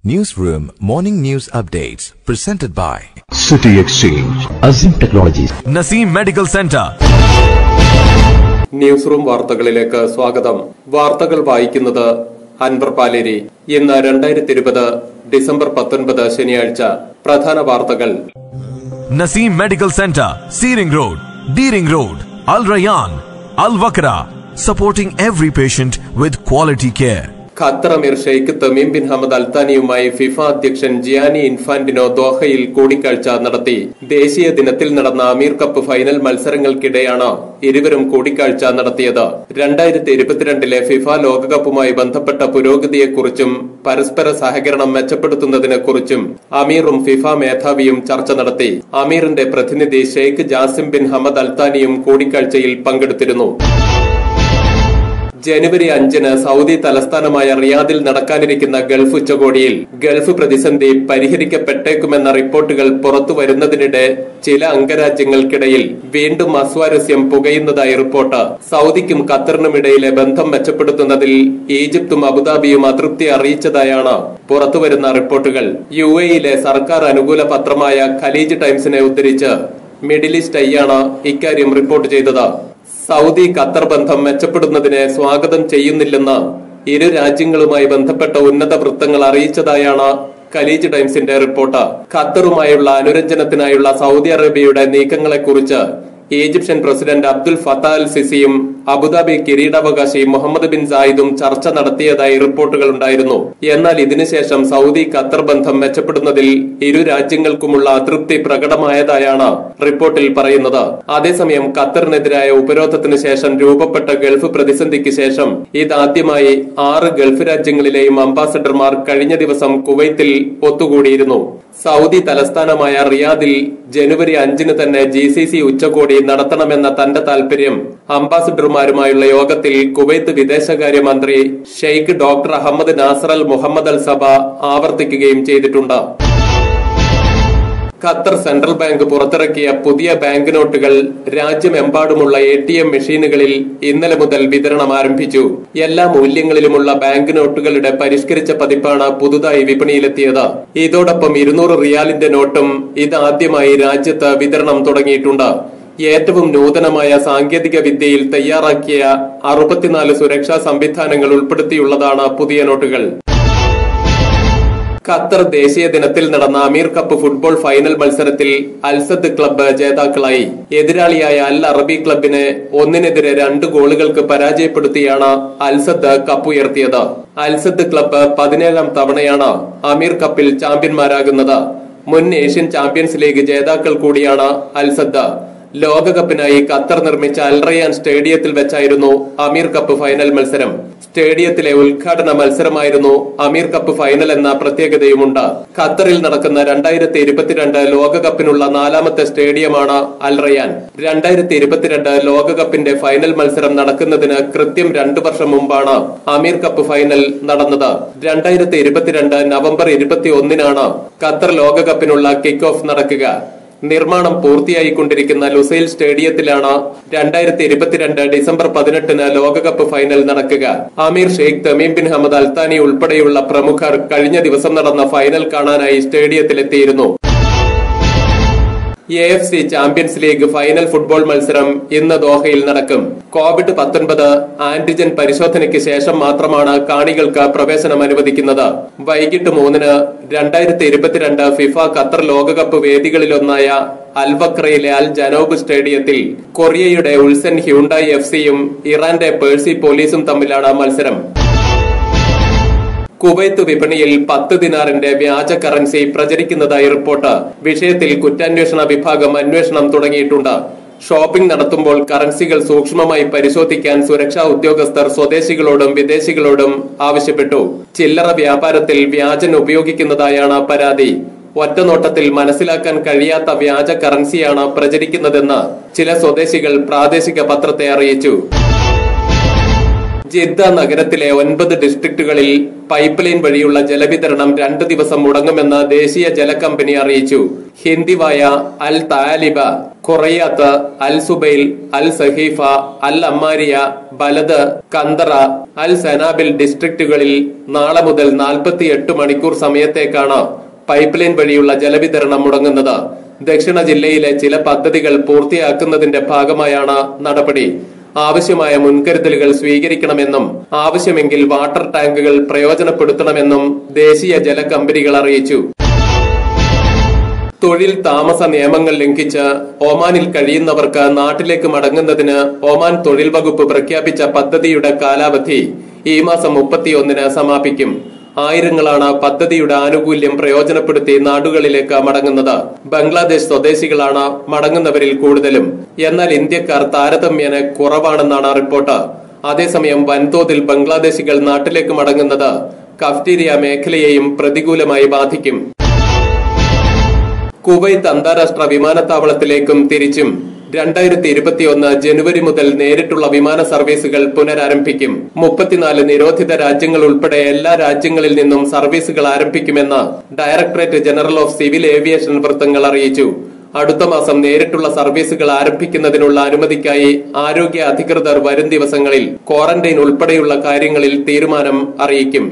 Newsroom Morning News Updates presented by City Exchange. Azim Technologies. Naseem Medical Center. News room വാർത്തകളിലേക്ക് സ്വാഗതം വാർത്തകൾ വായിക്കുന്നത് അൻവർ പാലേരി ഇന്ന് രണ്ടായിരത്തി ഇരുപത് ഡിസംബർ പത്തൊൻപത് ശനിയാഴ്ച പ്രധാന വാർത്തകൾ Naseem Medical Center, Seering Road, Deering Road, Al Rayyan, Al Wakra, supporting every patient with quality care. Qatar അമീർ ഷെയ്ഖ് തമീം ബിൻ ഹമദ് അൽത്താനിയുമായി ഫിഫ അധ്യക്ഷൻ ജിയാനി ഇൻഫാന്റിനോ ദോഹയിൽ കൂടിക്കാഴ്ച നടത്തി ദേശീയ ദിനത്തിൽ നടന്ന അമീർ കപ്പ് ഫൈനൽ മത്സരങ്ങൾക്കിടെയാണ് ഇരുവരും കൂടിക്കാഴ്ച നടത്തിയത് രണ്ടായിരത്തി ഇരുപത്തിരണ്ടിലെ ഫിഫ ലോകകപ്പുമായി ബന്ധപ്പെട്ട പുരോഗതിയെക്കുറിച്ചും പരസ്പര സഹകരണം മെച്ചപ്പെടുത്തുന്നതിനെക്കുറിച്ചും അമീറും ഫിഫ മേധാവിയും ചർച്ച നടത്തി അമീറിന്റെ പ്രതിനിധി ഷെയ്ഖ് ജാസിം ബിൻ ഹമദ് അൽത്താനിയും കൂടിക്കാഴ്ചയിൽ പങ്കെടുത്തിരുന്നു ജനുവരി അഞ്ചിന് സൗദി തലസ്ഥാനമായ റിയാദിൽ നടക്കാനിരിക്കുന്ന ഗൾഫ് ഉച്ചകോടിയിൽ ഗൾഫ് പ്രതിസന്ധി പരിഹരിക്കപ്പെട്ടേക്കുമെന്ന റിപ്പോർട്ടുകൾ പുറത്തു വരുന്നതിനിടെ ചില അംഗരാജ്യങ്ങൾക്കിടയിൽ വീണ്ടും അസ്വാരസ്യം പുകയുന്നതായി റിപ്പോർട്ട് സൗദിക്കും ഖത്തറിനുമിടയിലെ ബന്ധം മെച്ചപ്പെടുത്തുന്നതിൽ ഈജിപ്തും അബുദാബിയും അതൃപ്തി അറിയിച്ചതായാണ് പുറത്തുവരുന്ന റിപ്പോർട്ടുകൾ യു എയിലെ സർക്കാർ അനുകൂല പത്രമായ ഖലീജ് ടൈംസിനെ ഉദ്ധരിച്ച് മിഡിൽ ഈസ്റ്റ് ഐയാണ് ഇക്കാര്യം റിപ്പോർട്ട് ചെയ്തത് സൗദി ഖത്തർ ബന്ധം മെച്ചപ്പെടുന്നതിനെ സ്വാഗതം ചെയ്യുന്നില്ലെന്ന് ഇരു രാജ്യങ്ങളുമായി ബന്ധപ്പെട്ട ഉന്നത വൃത്തങ്ങൾ അറിയിച്ചതായാണ് ഖലീജ് ടൈംസിന്റെ റിപ്പോർട്ട് ഖത്തറുമായുള്ള അനുരഞ്ജനത്തിനായുള്ള സൗദി അറേബ്യയുടെ നീക്കങ്ങളെക്കുറിച്ച് Egyptian president Abdel Fattah al സിസിയും അബുദാബി കിരീടാവകാശി മുഹമ്മദ് ബിൻ സായിദും ചർച്ച നടത്തിയതായി റിപ്പോർട്ടുകൾ ഉണ്ടായിരുന്നു എന്നാൽ ഇതിനുശേഷം സൗദി ഖത്തർ ബന്ധം മെച്ചപ്പെടുന്നതിൽ ഇരു രാജ്യങ്ങൾക്കുമുള്ള അതൃപ്തി പ്രകടമായതായാണ് റിപ്പോർട്ടിൽ പറയുന്നത് അതേസമയം ഖത്തറിനെതിരായ ഉപരോധത്തിന് ശേഷം രൂപപ്പെട്ട ഗൾഫ് പ്രതിസന്ധിക്ക് ശേഷം ഇതാദ്യമായി ആറ് ഗൾഫ് രാജ്യങ്ങളിലെയും അംബാസഡർമാർ കഴിഞ്ഞ ദിവസം കുവൈത്തിൽ ഒത്തുകൂടിയിരുന്നു സൗദി തലസ്ഥാനമായ റിയാദിൽ ജനുവരി അഞ്ചിന് തന്നെ ജി സി സി ഉച്ചകോടി നടത്തണമെന്ന തന്റെ താൽപര്യം അംബാസിഡർമാരുമായുള്ള യോഗത്തിൽ കുവൈത്ത് വിദേശകാര്യമന്ത്രി Sheikh doctor Ahmad Nasser al Mohammad al Sabah ആവർത്തിക്കുകയും ചെയ്തിട്ടുണ്ട് ഖത്തർ സെൻട്രൽ ബാങ്ക് പുറത്തിറക്കിയ പുതിയ ബാങ്ക് നോട്ടുകൾ രാജ്യമെമ്പാടുമുള്ള എ ടി എം മെഷീനുകളിൽ ഇന്നലെ മുതൽ വിതരണം ആരംഭിച്ചു എല്ലാ മൂല്യങ്ങളിലുമുള്ള ബാങ്ക് നോട്ടുകളുടെ പരിഷ്കരിച്ച പതിപ്പാണ് പുതുതായി വിപണിയിലെത്തിയത് ഇതോടൊപ്പം ഇരുന്നൂറ് റിയാലിന്റെ നോട്ടും ഇതാദ്യമായി രാജ്യത്ത് വിതരണം തുടങ്ങിയിട്ടുണ്ട് ഏറ്റവും നൂതനമായ സാങ്കേതിക വിദ്യയിൽ തയ്യാറാക്കിയ അറുപത്തിനാല് സുരക്ഷാ സംവിധാനങ്ങൾ ഉൾപ്പെടുത്തിയുള്ളതാണ് പുതിയ നോട്ടുകൾ ഖത്തർ ദേശീയ ദിനത്തിൽ നടന്ന അമീർ കപ്പ് ഫുട്ബോൾ ഫൈനൽ മത്സരത്തിൽ അൽസദ് ക്ലബ്ബ് ജേതാക്കളായി എതിരാളിയായ അൽ അറബി ക്ലബിനെ ഒന്നിനെതിരെ രണ്ട് ഗോളുകൾക്ക് പരാജയപ്പെടുത്തിയാണ് അൽസദ് കപ്പ് ഉയർത്തിയത് അൽസദ് ക്ലബ്ബ് പതിനേഴാം തവണയാണ് അമീർ കപ്പിൽ ചാമ്പ്യന്മാരാകുന്നത് മുൻ ഏഷ്യൻ ചാമ്പ്യൻസ് ലീഗ് ജേതാക്കൾ കൂടിയാണ് അൽസദ് ലോകകപ്പിനായി ഖത്തർ നിർമ്മിച്ച അൽറയാൻ സ്റ്റേഡിയത്തിൽ വെച്ചായിരുന്നു അമീർ കപ്പ് ഫൈനൽ മത്സരം സ്റ്റേഡിയത്തിലെ ഉദ്ഘാടന മത്സരമായിരുന്നു അമീർ കപ്പ് ഫൈനൽ എന്ന പ്രത്യേകതയുമുണ്ട് ഖത്തറിൽ നടക്കുന്ന രണ്ടായിരത്തി ഇരുപത്തിരണ്ട് ലോകകപ്പിനുള്ള നാലാമത്തെ സ്റ്റേഡിയമാണ് അൽറയാൻ രണ്ടായിരത്തി ഇരുപത്തിരണ്ട് ലോകകപ്പിന്റെ ഫൈനൽ മത്സരം നടക്കുന്നതിന് കൃത്യം രണ്ടു വർഷം മുമ്പാണ് അമീർ കപ്പ് ഫൈനൽ നടന്നത് രണ്ടായിരത്തി ഇരുപത്തിരണ്ട് നവംബർ ഇരുപത്തി ഒന്നിനാണ് ഖത്തർ ലോകകപ്പിനുള്ള കിക്ക് ഓഫ് നടക്കുക നിർമ്മാണം പൂർത്തിയായിക്കൊണ്ടിരിക്കുന്ന ലുസൈൽ സ്റ്റേഡിയത്തിലാണ് രണ്ടായിരത്തി ഇരുപത്തിരണ്ട് ഡിസംബർ പതിനെട്ടിന് ലോകകപ്പ് ഫൈനൽ നടക്കുക Emir Sheikh Tamim bin Hamad Al Thani ഉൾപ്പെടെയുള്ള പ്രമുഖർ കഴിഞ്ഞ ദിവസം നടന്ന ഫൈനൽ കാണാനായി സ്റ്റേഡിയത്തിലെത്തിയിരുന്നു A F C champions league final football മത്സരം ഇന്ന് ദോഹയിൽ നടക്കും കോവിഡ് പത്തൊൻപത് ആന്റിജൻ പരിശോധനയ്ക്ക് ശേഷം മാത്രമാണ് കാണികൾക്ക് പ്രവേശനം അനുവദിക്കുന്നത് വൈകിട്ട് മൂന്നിന് രണ്ടായിരത്തി ഇരുപത്തിരണ്ട് ഫിഫ ഖത്തർ ലോകകപ്പ് വേദികളിലൊന്നായ അൽവക്രയിലെ അൽ ജനോബ് സ്റ്റേഡിയത്തിൽ കൊറിയയുടെ ഉൾസൻ ഹ്യൂണ്ടായി എഫ് സിയും ഇറാന്റെ പേഴ്സി പോലീസും തമ്മിലാണ് മത്സരം കുവൈത്ത് വിപണിയിൽ പത്ത് ദിനാറിന്റെ വ്യാജ കറൻസി പ്രചരിക്കുന്നതായി റിപ്പോർട്ട് വിഷയത്തിൽ കുറ്റാന്വേഷണ വിഭാഗം അന്വേഷണം തുടങ്ങിയിട്ടുണ്ട് ഷോപ്പിംഗ് നടത്തുമ്പോൾ കറൻസികൾ സൂക്ഷ്മമായി പരിശോധിക്കാൻ സുരക്ഷാ ഉദ്യോഗസ്ഥർ സ്വദേശികളോടും വിദേശികളോടും ആവശ്യപ്പെട്ടു ചില്ലറ വ്യാപാരത്തിൽ വ്യാജൻ ഉപയോഗിക്കുന്നതായാണ് പരാതി ഒറ്റനോട്ടത്തിൽ മനസ്സിലാക്കാൻ കഴിയാത്ത വ്യാജ കറൻസിയാണ് പ്രചരിക്കുന്നതെന്ന് ചില സ്വദേശികൾ പ്രാദേശിക പത്രത്തെ അറിയിച്ചു ജിദ്ദ നഗരത്തിലെ ഒൻപത് ഡിസ്ട്രിക്റ്റുകളിൽ പൈപ്പ് ലൈൻ വഴിയുള്ള ജലവിതരണം രണ്ട് ദിവസം മുടങ്ങുമെന്ന് ദേശീയ ജല കമ്പനി അറിയിച്ചു ഹിന്ദിവായ അൽ താലിബ ഖുറയാത്ത് അൽ സുബൈൽ അൽ സഹീഫ അൽ അമ്മാരിയ ബലദ് കന്തറ അൽ സനാബിൽ ഡിസ്ട്രിക്റ്റുകളിൽ നാളെ മുതൽ നാൽപ്പത്തിയെട്ട് മണിക്കൂർ സമയത്തേക്കാണ് പൈപ്പ് ലൈൻ വഴിയുള്ള ജലവിതരണം മുടങ്ങുന്നത് ദക്ഷിണ ജില്ലയിലെ ചില പദ്ധതികൾ പൂർത്തിയാക്കുന്നതിന്റെ ഭാഗമായാണ് നടപടി ആവശ്യമായ മുൻകരുതലുകൾ സ്വീകരിക്കണമെന്നും ആവശ്യമെങ്കിൽ വാട്ടർ ടാങ്കുകൾ പ്രയോജനപ്പെടുത്തണമെന്നും ദേശീയ ജല കമ്പനികൾ അറിയിച്ചു തൊഴിൽ താമസ നിയമങ്ങൾ ലംഘിച്ച് ഒമാനിൽ കഴിയുന്നവർക്ക് നാട്ടിലേക്ക് മടങ്ങുന്നതിന് ഒമാൻ തൊഴിൽ വകുപ്പ് പ്രഖ്യാപിച്ച പദ്ധതിയുടെ കാലാവധി ഈ മാസം മുപ്പത്തിയൊന്നിന് സമാപിക്കും ആയിരങ്ങളാണ് പദ്ധതിയുടെ ആനുകൂല്യം പ്രയോജനപ്പെടുത്തി നാടുകളിലേക്ക് മടങ്ങുന്നത് ബംഗ്ലാദേശ് സ്വദേശികളാണ് മടങ്ങുന്നവരിൽ കൂടുതലും എന്നാൽ ഇന്ത്യക്കാർ താരതമ്യേന കുറവാണെന്നാണ് റിപ്പോർട്ട് അതേസമയം വൻതോതിൽ ബംഗ്ലാദേശികൾ നാട്ടിലേക്ക് മടങ്ങുന്നത് കഫ്റ്റീരിയ മേഖലയെയും പ്രതികൂലമായി ബാധിക്കും കുവൈത്ത് അന്താരാഷ്ട്ര വിമാനത്താവളത്തിലേക്കും തിരിച്ചും രണ്ടായിരത്തി ഇരുപത്തിയൊന്ന് ജനുവരി മുതൽ നേരിട്ടുള്ള വിമാന സർവീസുകൾ പുനരാരംഭിക്കും മുപ്പത്തിനാല് നിരോധിത രാജ്യങ്ങൾ ഉൾപ്പെടെ എല്ലാ രാജ്യങ്ങളിൽ നിന്നും സർവീസുകൾ ആരംഭിക്കുമെന്ന് directorate general of civil aviation വൃത്തങ്ങൾ അറിയിച്ചു അടുത്ത മാസം നേരിട്ടുള്ള സർവീസുകൾ ആരംഭിക്കുന്നതിനുള്ള അനുമതിക്കായി ആരോഗ്യ അധികൃതർ വരും ദിവസങ്ങളിൽ ക്വാറന്റൈൻ ഉൾപ്പെടെയുള്ള കാര്യങ്ങളിൽ തീരുമാനം അറിയിക്കും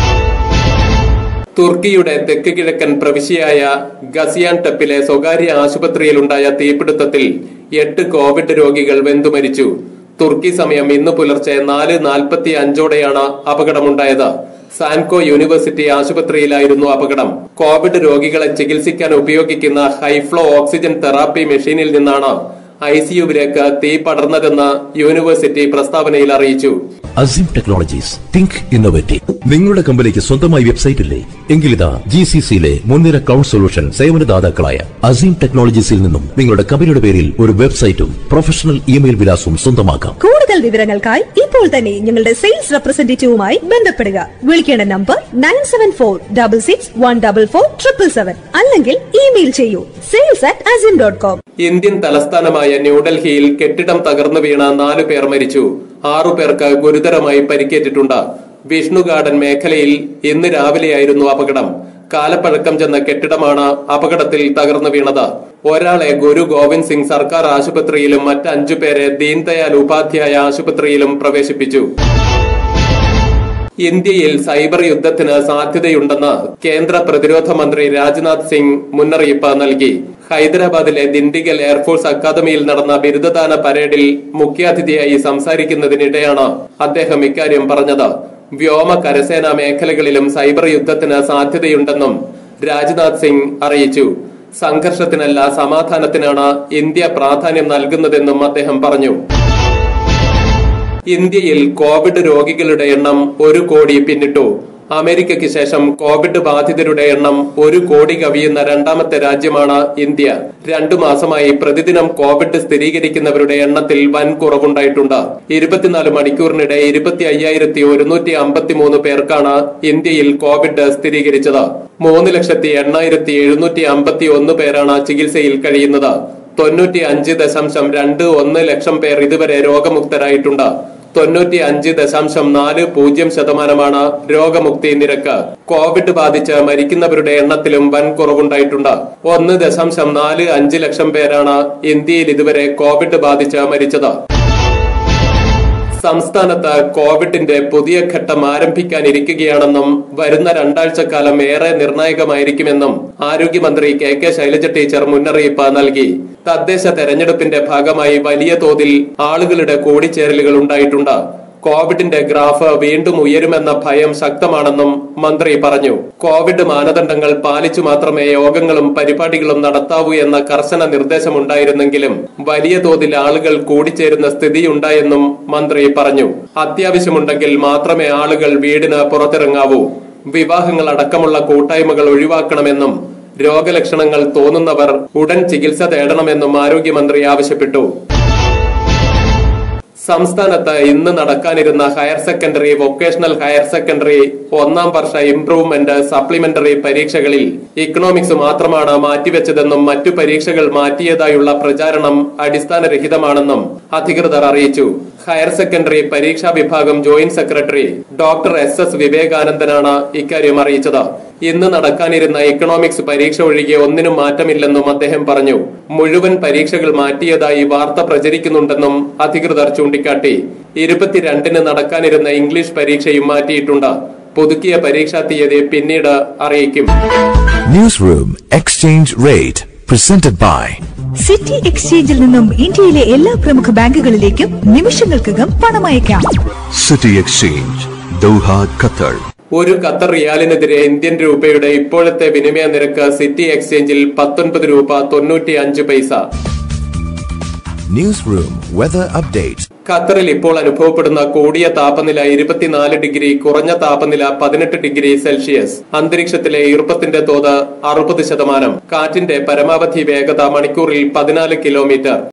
തുർക്കിയുടെ തെക്ക് കിഴക്കൻ പ്രവിശ്യയായ ഗസിയാൻ ടെപ്പിലെ സ്വകാര്യ ആശുപത്രിയിലുണ്ടായ തീപിടുത്തത്തിൽ എട്ട് കോവിഡ് രോഗികൾ വെന്തുമരിച്ചു തുർക്കി സമയം ഇന്ന് പുലർച്ചെ നാല് നാൽപ്പത്തി അഞ്ചോടെയാണ് അപകടമുണ്ടായത് സാൻകോ യൂണിവേഴ്സിറ്റി ആശുപത്രിയിലായിരുന്നു അപകടം കോവിഡ് രോഗികളെ ചികിത്സിക്കാൻ ഉപയോഗിക്കുന്ന ഹൈഫ്ലോ ഓക്സിജൻ തെറാപ്പി മെഷീനിൽ നിന്നാണ് ഐ സിയുവിലേക്ക് തീ പടർന്നതെന്ന് യൂണിവേഴ്സിറ്റി പ്രസ്താവനയിൽ അറിയിച്ചു അസിം ടെക്നോളജീസ് തിങ്ക് ഇന്നോവേറ്റീവ് നിങ്ങളുടെ കമ്പനിക്ക് സ്വന്തമായി വെബ്സൈറ്റ് ഇല്ലേ എങ്കിലിതാ ജി സി സിയിലെ മുൻനിര ക്ലൗഡ് സൊല്യൂഷൻ സേവനദാതാക്കളായ അസീം ടെക്നോളജീസിൽ നിന്നും നിങ്ങളുടെ കമ്പനിയുടെ പേരിൽ ഒരു വെബ്സൈറ്റും പ്രൊഫഷണൽ ഇമെയിൽ വിലാസവും സ്വന്തമാക്കാം കൂടുതൽ വിവരങ്ങൾക്കായി ഇപ്പോൾ തന്നെ ഞങ്ങളുടെ സെയിൽസ് റെപ്രസെന്റേറ്റീവുമായി ബന്ധപ്പെടുക വിളിക്കേണ്ട number nine seven four double six one double four triple seven അല്ലെങ്കിൽ ഇമെയിൽ ചെയ്യൂ sales at Azeem dot com Indian തലസ്ഥാനമായ ന്യൂഡൽഹിയിൽ കെട്ടിടം തകർന്നു വീണ നാലു പേർ മരിച്ചു ആറു പേർക്ക് ഗുരുതരമായി പരിക്കേറ്റിട്ടുണ്ട് വിഷ്ണു ഗാർഡൻ മേഖലയിൽ ഇന്ന് രാവിലെയായിരുന്നു അപകടം കാലപ്പഴക്കം ചെന്ന കെട്ടിടമാണ് അപകടത്തിൽ തകർന്നു വീണത് ഒരാളെ ഗുരു ഗോവിന്ദ് സിംഗ് സർക്കാർ ആശുപത്രിയിലും മറ്റ് അഞ്ചു പേരെ ദീൻദയാൽ ഉപാധ്യായ ആശുപത്രിയിലും പ്രവേശിപ്പിച്ചു ഇന്ത്യയിൽ സൈബർ യുദ്ധത്തിന് സാധ്യതയുണ്ടെന്ന് കേന്ദ്ര പ്രതിരോധ മന്ത്രി രാജ്നാഥ് സിംഗ് മുന്നറിയിപ്പ് നൽകി ഹൈദരാബാദിലെ ദിണ്ടിഗൽ എയർഫോഴ്സ് അക്കാദമിയിൽ നടന്ന ബിരുദദാന പരേഡിൽ മുഖ്യാതിഥിയായി സംസാരിക്കുന്നതിനിടെയാണ് അദ്ദേഹം ഇക്കാര്യം പറഞ്ഞത് വ്യോമ കരസേനാ മേഖലകളിലും സൈബർ യുദ്ധത്തിന് സാധ്യതയുണ്ടെന്നും രാജ്നാഥ് സിംഗ് അറിയിച്ചു സംഘർഷത്തിനല്ല സമാധാനത്തിനാണ് ഇന്ത്യ പ്രാധാന്യം നൽകുന്നതെന്നും അദ്ദേഹം പറഞ്ഞു ഇന്ത്യയിൽ കോവിഡ് രോഗികളുടെ എണ്ണം ഒരു കോടി പിന്നിട്ടു അമേരിക്കയ്ക്ക് ശേഷം കോവിഡ് ബാധിതരുടെ എണ്ണം ഒരു കോടി കവിയുന്ന രണ്ടാമത്തെ രാജ്യമാണ് ഇന്ത്യ രണ്ടു മാസമായി പ്രതിദിനം കോവിഡ് സ്ഥിരീകരിക്കുന്നവരുടെ എണ്ണത്തിൽ വൻ കുറവുണ്ടായിട്ടുണ്ട് ഇരുപത്തിനാല് മണിക്കൂറിനിടെ ഇരുപത്തി അയ്യായിരത്തി ഒരുന്നൂറ്റി അമ്പത്തി മൂന്ന് പേർക്കാണ് ഇന്ത്യയിൽ കോവിഡ് സ്ഥിരീകരിച്ചത് മൂന്ന് ലക്ഷത്തി എണ്ണായിരത്തി എഴുന്നൂറ്റി അമ്പത്തി ഒന്ന് പേരാണ് ചികിത്സയിൽ കഴിയുന്നത് തൊണ്ണൂറ്റി അഞ്ച് ദശാംശം രണ്ട് ഒന്ന് ലക്ഷം പേർ ഇതുവരെ രോഗമുക്തരായിട്ടുണ്ട് തൊണ്ണൂറ്റി അഞ്ച് ദശാംശം നാല് പൂജ്യം ശതമാനമാണ് രോഗമുക്തി നിരക്ക് കോവിഡ് ബാധിച്ച് മരിക്കുന്നവരുടെ എണ്ണത്തിലും വൻ കുറവുണ്ടായിട്ടുണ്ട് ഒന്ന് ദശാംശം നാല് അഞ്ച് ലക്ഷം പേരാണ് ഇന്ത്യയിൽ ഇതുവരെ കോവിഡ് ബാധിച്ച് മരിച്ചത് സംസ്ഥാനത്ത് കോവിഡിന്റെ പുതിയ ഘട്ടം ആരംഭിക്കാനിരിക്കുകയാണെന്നും വരുന്ന രണ്ടാഴ്ചക്കാലം ഏറെ നിർണായകമായിരിക്കുമെന്നും ആരോഗ്യമന്ത്രി കെ കെ ശൈലജ ടീച്ചർ മുന്നറിയിപ്പ് നൽകി തദ്ദേശ തെരഞ്ഞെടുപ്പിന്റെ ഭാഗമായി വലിയ തോതിൽ ആളുകളുടെ കൂടിച്ചേരലുകൾ ഉണ്ടായിട്ടുണ്ട് കോവിഡിന്റെ ഗ്രാഫ് വീണ്ടും ഉയരുമെന്ന ഭയം ശക്തമാണെന്നും മന്ത്രി പറഞ്ഞു കോവിഡ് മാനദണ്ഡങ്ങൾ പാലിച്ചു മാത്രമേ യോഗങ്ങളും പരിപാടികളും നടത്താവൂ എന്ന കർശന നിർദ്ദേശമുണ്ടായിരുന്നെങ്കിലും വലിയ തോതിൽ ആളുകൾ കൂടിച്ചേരുന്ന സ്ഥിതിയുണ്ടായെന്നും മന്ത്രി പറഞ്ഞു അത്യാവശ്യമുണ്ടെങ്കിൽ മാത്രമേ ആളുകൾ വീടിന് പുറത്തിറങ്ങാവൂ വിവാഹങ്ങൾ അടക്കമുള്ള കൂട്ടായ്മകൾ ഒഴിവാക്കണമെന്നും രോഗലക്ഷണങ്ങൾ തോന്നുന്നവർ ഉടൻ ചികിത്സ തേടണമെന്നും ആരോഗ്യമന്ത്രി ആവശ്യപ്പെട്ടു സംസ്ഥാനത്ത് ഇന്ന് നടക്കാനിരുന്ന higher secondary vocational higher secondary ഒന്നാം വർഷ ഇംപ്രൂവ്മെന്റ് സപ്ലിമെന്ററി പരീക്ഷകളിൽ ഇക്കണോമിക്സ് മാത്രമാണ് മാറ്റിവെച്ചതെന്നും മറ്റു പരീക്ഷകൾ മാറ്റിയതായുള്ള പ്രചാരണം അടിസ്ഥാനരഹിതമാണെന്നും അധികൃതർ അറിയിച്ചു ഹയർ സെക്കൻഡറി പരീക്ഷാ വിഭാഗം joint secretary doctor S S വിവേകാനന്ദനാണ് ഇക്കാര്യം അറിയിച്ചത് ഇന്ന് നടക്കാനിരുന്ന ഇക്കണോമിക്സ് പരീക്ഷ ഒഴികെ ഒന്നിനും മാറ്റമില്ലെന്നും അദ്ദേഹം പറഞ്ഞു മുഴുവൻ പരീക്ഷകൾ മാറ്റിയതായി വാർത്ത പ്രചരിക്കുന്നുണ്ടെന്നും അധികൃതർ ചൂണ്ടിക്കാട്ടി ഇരുപത്തിരണ്ടിന് നടക്കാനിരുന്ന ഇംഗ്ലീഷ് പരീക്ഷയും മാറ്റിയിട്ടുണ്ട് പുതുക്കിയ പരീക്ഷാ തീയതി പിന്നീട് അറിയിക്കും Newsroom Exchange Rate presented by city എക്സ്ചേഞ്ചിൽ നിന്നും ഇന്ത്യയിലെ എല്ലാ പ്രമുഖ ബാങ്കുകളിലേക്കും നിമിഷങ്ങൾക്കകം പണമയക്കാം City Exchange, Doha, Qatar. ഒരു ഖത്തർ റിയാലിനെതിരെ ഇന്ത്യൻ രൂപയുടെ ഇപ്പോഴത്തെ വിനിമയ നിരക്ക് സിറ്റി എക്സ്ചേഞ്ചിൽ പത്തൊൻപത് രൂപ തൊണ്ണൂറ്റി അഞ്ച് പൈസ Newsroom Weather Update. ഖത്തറിൽ ഇപ്പോൾ അനുഭവപ്പെടുന്ന കൂടിയ താപനില ഇരുപത്തിനാല് ഡിഗ്രി കുറഞ്ഞ താപനില പതിനെട്ട് ഡിഗ്രി സെൽഷ്യസ് അന്തരീക്ഷത്തിലെ ഈർപ്പത്തിന്റെ തോത് അറുപത് ശതമാനം കാറ്റിന്റെ പരമാവധി വേഗത മണിക്കൂറിൽ പതിനാല് കിലോമീറ്റർ